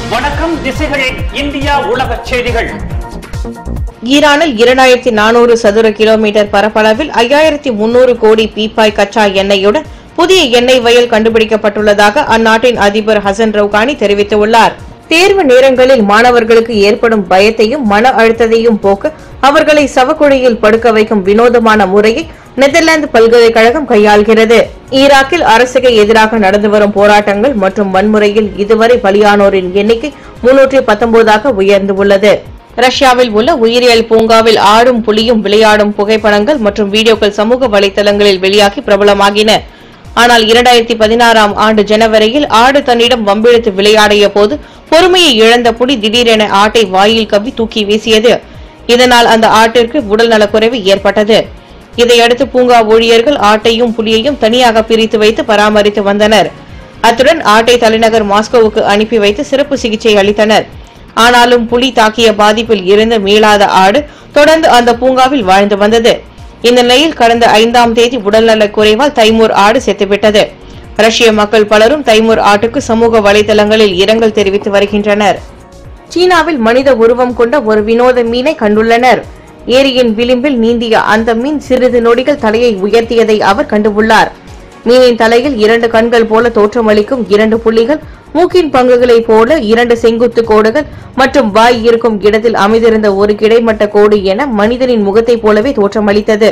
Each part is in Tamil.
வணக்கம் திசைகளின் இந்தியா உலக செய்திகள் ஈரானில் இரண்டாயிரத்தி நானூறு சதுர கிலோமீட்டர் பரப்பளவில் ஐயாயிரத்தி முன்னூறு கோடி பீப்பாய் கச்சா எண்ணெயுடன் புதிய எண்ணெய் வயல் கண்டுபிடிக்கப்பட்டுள்ளதாக அந்நாட்டின் அதிபர் ஹசன் ரவுகானி தெரிவித்துள்ளார் தேர்வு நேரங்களில் மாணவர்களுக்கு ஏற்படும் பயத்தையும் மன அழுத்தத்தையும் போக்க அவர்களை சவக்குழியில் படுக்க வைக்கும் வினோதமான முறையை நெதர்லாந்து பல்கலைக்கழகம் கையாள்கிறது ஈராக்கில் அரசுக்கு எதிராக நடந்து வரும் போராட்டங்கள் மற்றும் வன்முறையில் இதுவரை பலியானோரின் எண்ணிக்கை முன்னூற்றி பத்தொன்பதாக உயர்ந்துள்ளது ரஷ்யாவில் உள்ள உயிரியல் பூங்காவில் ஆடும் புலியும் விளையாடும் புகைப்படங்கள் மற்றும் வீடியோக்கள் சமூக வலைதளங்களில் வெளியாகி பிரபலமாகின ஆனால் இரண்டாயிரத்தி பதினாறாம் ஆண்டு ஜனவரியில் ஆடு தன்னிடம் வம்பிழுத்து விளையாடிய போது பொறுமையை இழந்த புலி திடீரென ஆட்டை வாயில் கவ்வி தூக்கி வீசியது இதனால் அந்த ஆட்டிற்கு உடல் நலக்குறைவு ஏற்பட்டது இதையடுத்து பூங்கா ஊழியர்கள் ஆட்டையும் புலியையும் தனியாக பிரித்து வைத்து பராமரித்து வந்தனர் அத்துடன் ஆட்டை தலைநகர் மாஸ்கோவுக்கு அனுப்பி வைத்து சிறப்பு சிகிச்சை அளித்தனர் ஆனாலும் புலி தாக்கிய பாதிப்பில் இருந்து மீளாத ஆடு தொடர்ந்து அந்த பூங்காவில் வாழ்ந்து வந்தது இந்த நிலையில் கடந்த ஐந்தாம் தேதி உடல்நலக் குறைவால் தைமூர் ஆடு செத்துவிட்டது ரஷ்ய மக்கள் பலரும் தைமூர் ஆட்டுக்கு சமூக வலைதளங்களில் இரங்கல் தெரிவித்து வருகின்றனர் சீனாவில் மனித உருவம் கொண்ட ஒரு வினோத மீனை கண்டுள்ளனர் ஏரியின் விளிம்பில் நீந்திய அந்த மீன் சிறிது நொடிகள் தலையை உயர்த்தியதை அவர் கண்டுள்ளார் மீனின் தலையில் இரண்டு கண்கள் போல தோற்றமளிக்கும் இரண்டு புள்ளிகள் மூக்கின் பங்குகளைப் போல இரண்டு செங்குத்து கோடுகள் மற்றும் வாய் இருக்கும் இடத்தில் அமைந்திருந்த ஒரு கிடைமட்ட கோடு என மனிதனின் முகத்தைப் போலவே தோற்றமளித்தது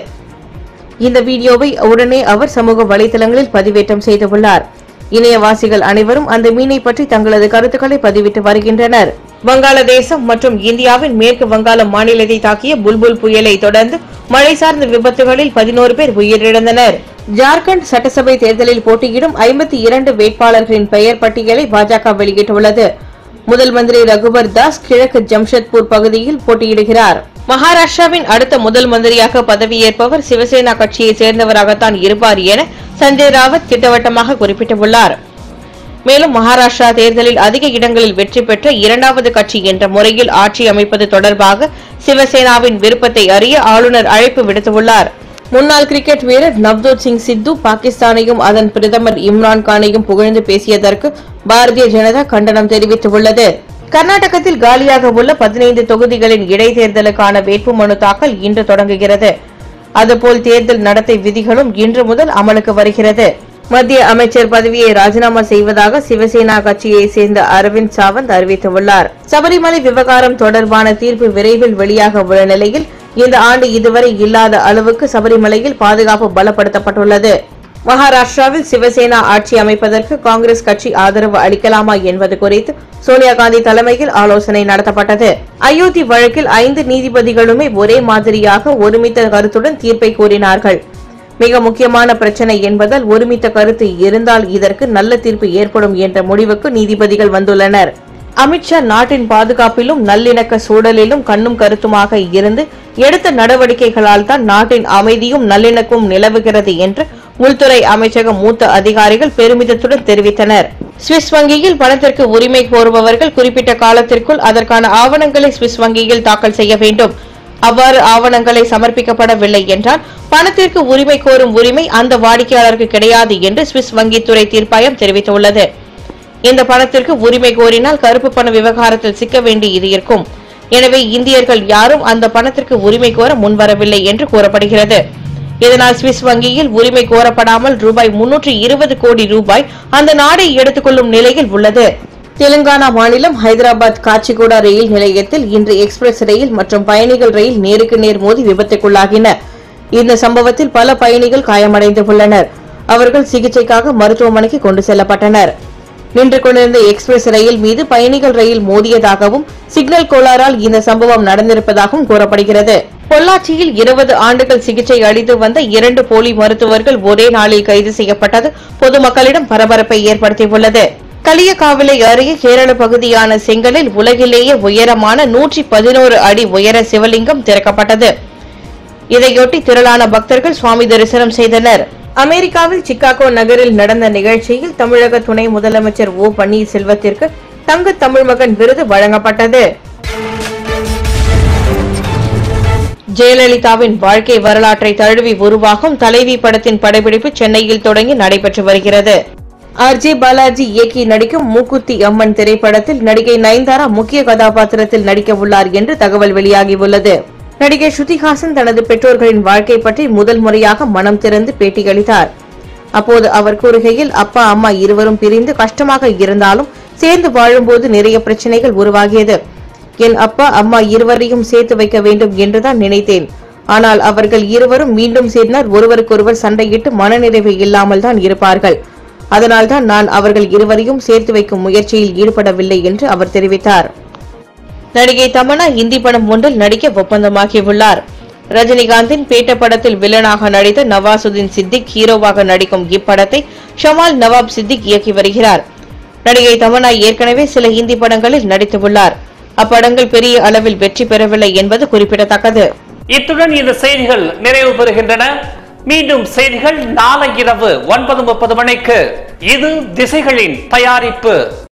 இந்த வீடியோவை உடனே அவர் சமூக வலைதளங்களில் பதிவேற்றம் செய்துள்ளார் இணையவாசிகள் அனைவரும் அந்த மீனை பற்றி தங்களது கருத்துக்களை பதிவிட்டு வருகின்றனர் வங்காளதேசம் மற்றும் இந்தியாவின் மேற்கு வங்காள மாநிலத்தை தாக்கிய புல்புல் புயலை தொடர்ந்து மழை சார்ந்த விபத்துகளில் பதினோரு பேர் உயிரிழந்தனர் ஜார்க்கண்ட் சட்டசபை தேர்தலில் போட்டியிடும் ஐம்பத்தி இரண்டு வேட்பாளர்களின் பெயர் பட்டியலை பாஜக வெளியிட்டுள்ளது முதல் மந்திரி ரகுபர் தாஸ் கிழக்கு ஜம்ஷெட்பூர் பகுதியில் போட்டியிடுகிறார் மகாராஷ்டிராவின் அடுத்த முதல் மந்திரியாக பதவியேற்பவர் சிவசேனா கட்சியைச் சேர்ந்தவராகத்தான் இருப்பார் என சஞ்சய் ராவத் திட்டவட்டமாக குறிப்பிட்டுள்ளார் மேலும் மகாராஷ்டிரா தேர்தலில் அதிக இடங்களில் வெற்றி பெற்ற இரண்டாவது கட்சி என்ற முறையில் ஆட்சி அமைப்பது தொடர்பாக சிவசேனாவின் விருப்பத்தை அறிய ஆளுநர் அழைப்பு விடுத்துள்ளார் முன்னாள் கிரிக்கெட் வீரர் நவ்ஜோத் சிங் சித்து பாகிஸ்தானையும் அதன் பிரதமர் இம்ரான் கானையும் புகழ்ந்து பேசியதற்கு பாரதிய ஜனதா கண்டனம் தெரிவித்துள்ளது கர்நாடகத்தில் காலியாக உள்ள பதினைந்து தொகுதிகளின் இடைத்தேர்தலுக்கான வேட்புமனு தாக்கல் இன்று தொடங்குகிறது அதுபோல் தேர்தல் நடத்தை விதிகளும் இன்று முதல் அமலுக்கு வருகிறது மத்திய அமைச்சர் பதவியை ராஜினாமா செய்வதாக சிவசேனா கட்சியை சேர்ந்த அரவிந்த் சாவந்த் அறிவித்துள்ளார் சபரிமலை விவகாரம் தொடர்பான தீர்ப்பு விரைவில் வெளியாக உள்ள நிலையில் இந்த ஆண்டு இதுவரை இல்லாத அளவுக்கு சபரிமலையில் பாதுகாப்பு பலப்படுத்தப்பட்டுள்ளது மகாராஷ்டிராவில் சிவசேனா ஆட்சி அமைப்பதற்கு காங்கிரஸ் கட்சி ஆதரவு அளிக்கலாமா என்பது குறித்து சோனியா காந்தி தலைமையில் ஆலோசனை நடத்தப்பட்டது அயோத்தி வழக்கில் ஐந்து நீதிபதிகளுமே ஒரே மாதிரியாக ஒருமித்த கருத்துடன் தீர்ப்பை கூறினார்கள் மிக முக்கியமான பிரச்சனை என்பதால் ஒருமித்த கருத்து இருந்தால் இதற்கு நல்ல தீர்ப்பு ஏற்படும் என்ற முடிவுக்கு நீதிபதிகள் வந்துள்ளனர் அமித்ஷா நாட்டின் பாதுகாப்பிலும் நல்லிணக்க சூழலிலும் கண்ணும் கருத்துமாக இருந்து எடுத்த நடவடிக்கைகளால் தான் நாட்டின் அமைதியும் நல்லிணக்கமும் நிலவுகிறது என்று உள்துறை அமைச்சக மூத்த அதிகாரிகள் பெருமிதத்துடன் தெரிவித்தனர் சுவிஸ் வங்கியில் பணத்திற்கு உரிமை கோருபவர்கள் குறிப்பிட்ட காலத்திற்குள் அதற்கான ஆவணங்களை சுவிஸ் வங்கியில் தாக்கல் செய்ய வேண்டும் அவ்வாறு ஆவணங்களை சமர்ப்பிக்கப்படவில்லை என்றால் பணத்திற்கு உரிமை கோரும் உரிமை அந்த வாடிக்கையாளருக்கு கிடையாது என்று சுவிஸ் வங்கித்துறை தீர்ப்பாயம் தெரிவித்துள்ளது இந்த பணத்திற்கு உரிமை கோரினால் கருப்பு பண விவகாரத்தில் சிக்க வேண்டியது இருக்கும் எனவே இந்தியர்கள் யாரும் அந்த பணத்திற்கு உரிமை கோர முன்வரவில்லை என்று கூறப்படுகிறது இதனால் சுவிஸ் வங்கியில் உரிமை கோரப்படாமல் ரூபாய் முன்னூற்று இருபது கோடி ரூபாய் அந்த நாடை எடுத்துக்கொள்ளும் நிலையில் உள்ளது தெலுங்கானா மாநிலம் ஹைதராபாத் காச்சிகூடா ரயில் நிலையத்தில் இன்று எக்ஸ்பிரஸ் ரயில் மற்றும் பயணிகள் ரயில் நேருக்கு நேர் மோதி விபத்துக்குள்ளாகின இந்த சம்பவத்தில் பல பயணிகள் காயமடைந்துள்ளனர் அவர்கள் சிகிச்சைக்காக மருத்துவமனைக்கு கொண்டு செல்லப்பட்டனர் நின்று கொண்டிருந்த எக்ஸ்பிரஸ் ரயில் மீது பயணிகள் ரயில் மோதியதாகவும் சிக்னல் கோளாறால் இந்த சம்பவம் நடந்திருப்பதாகவும் கூறப்படுகிறது பொள்ளாச்சியில் இருபது ஆண்டுகள் சிகிச்சை அளித்து வந்த இரண்டு போலி மருத்துவர்கள் ஒரே நாளில் கைது செய்யப்பட்டது பொதுமக்களிடம் பரபரப்பை ஏற்படுத்தியுள்ளது களியக்காவிலை அருகே கேரள பகுதியான செங்கலில் உலகிலேயே உயரமான நூற்றி பதினோரு அடி உயர சிவலிங்கம் திறக்கப்பட்டது இதையொட்டி திரளான பக்தர்கள் சுவாமி தரிசனம் செய்தனர் அமெரிக்காவில் சிக்காகோ நகரில் நடந்த நிகழ்ச்சியில் தமிழக துணை முதலமைச்சர் ஓ பன்னீர்செல்வத்திற்கு தங்க தமிழ் மகன் விருது வழங்கப்பட்டது ஜெயலலிதாவின் வாழ்க்கை வரலாற்றை தழுவி உருவாகும் தலைவி படத்தின் படப்பிடிப்பு சென்னையில் தொடங்கி நடைபெற்று வருகிறது ஆர் ஜே பாலாஜி இயக்கி நடிக்கும் மூக்குத்தி அம்மன் திரைப்படத்தில் நடிகை நயன்தாரா முக்கிய கதாபாத்திரத்தில் நடிக்க உள்ளார் என்று தகவல் வெளியாகியுள்ளது நடிகை ஸ்ருதிஹாசன் தனது பெற்றோர்களின் வாழ்க்கை பற்றி முதல் முறையாக மனம் திறந்து பேட்டியளித்தார் அப்போது அவர் கூறுகையில் அப்பா அம்மா இருவரும் பிரிந்து கஷ்டமாக இருந்தாலும் சேர்ந்து வாழும்போது நிறைய பிரச்சனைகள் உருவாகியது என் அப்பா அம்மா இருவரையும் சேர்த்து வைக்க வேண்டும் என்றுதான் நினைத்தேன் ஆனால் அவர்கள் இருவரும் மீண்டும் சேர்ந்தால் ஒருவருக்கொருவர் சண்டையிட்டு மனநிறைவு இல்லாமல் தான் இருப்பார்கள் அதனால்தான் நான் அவர்கள் இருவரையும் சேர்த்து வைக்கும் முயற்சியில் ஈடுபடவில்லை என்று அவர் தெரிவித்தார் நடிகை தமன்னா இந்தி படம் ஒன்றில் நடிக்க ஒப்பந்தமாகியுள்ளார் ரஜினிகாந்தின் பேட்ட படத்தில் வில்லனாக நடித்த நவாசுதீன் சித்திக் ஹீரோவாக நடிக்கும் இப்படத்தை ஷமால் நவாப் சித்திக் இயக்கி வருகிறார் நடிகை தமன்னா ஏற்கனவே சில இந்தி படங்களில் நடித்துள்ளார் அப்படங்கள் பெரிய அளவில் வெற்றி பெறவில்லை என்பது குறிப்பிடத்தக்கது இத்துடன் இந்த செய்திகள் நிறைவு பெறுகின்றன மீண்டும் செய்திகள் நாளை இரவு ஒன்பது முப்பது மணிக்கு இது திசைகளின் தயாரிப்பு